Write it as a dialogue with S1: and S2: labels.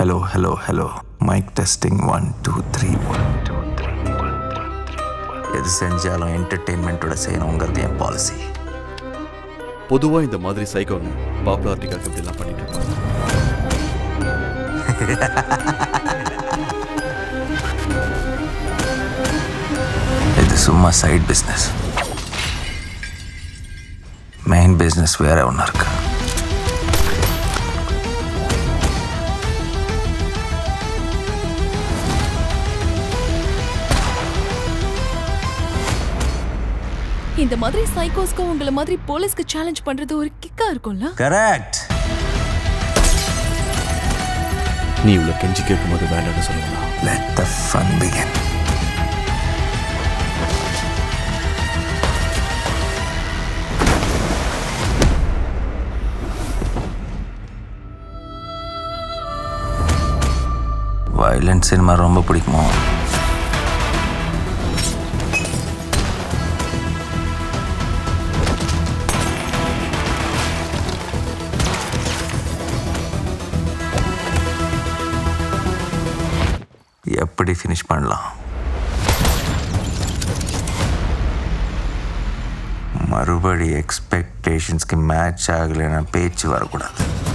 S1: hello hello hello mike testing one two three one two three எது செஞ்சாலும் என்டர்டெயின்மெண்ட்டோட செய்யணுங்கிறது என் policy
S2: பொதுவா இந்த மாதிரி சைக்கோங்க பாப்புலாரிட்டிக்காக இப்படிலாம் பண்ணிட்டு இருப்பாங்க
S1: இது சும்மா சைட் பிஸ்னஸ் மெயின் பிஸ்னஸ் வேற ஒன்று இருக்கு
S3: இந்த மாதிரி சைக்கோஸ்க்கு உங்கள மாதிரி போலீஸ்க்கு சேலஞ்ச் பண்றது ஒரு கிக்கா இருக்கும்ல
S1: கரெக்ட்
S2: நீ இவ்வளோ கெஞ்சி கேட்கும்போது வேண்டாம்னு சொல்லுங்களா
S1: let the fun begin violent cinema ரொம்ப பிடிக்குமோ எப்படி ஃபினிஷ் பண்ணலாம் மறுபடி எக்ஸ்பெக்டேஷன்ஸ்க்கு மேட்ச் ஆகலைன்னா பேச்சு வரக்கூடாது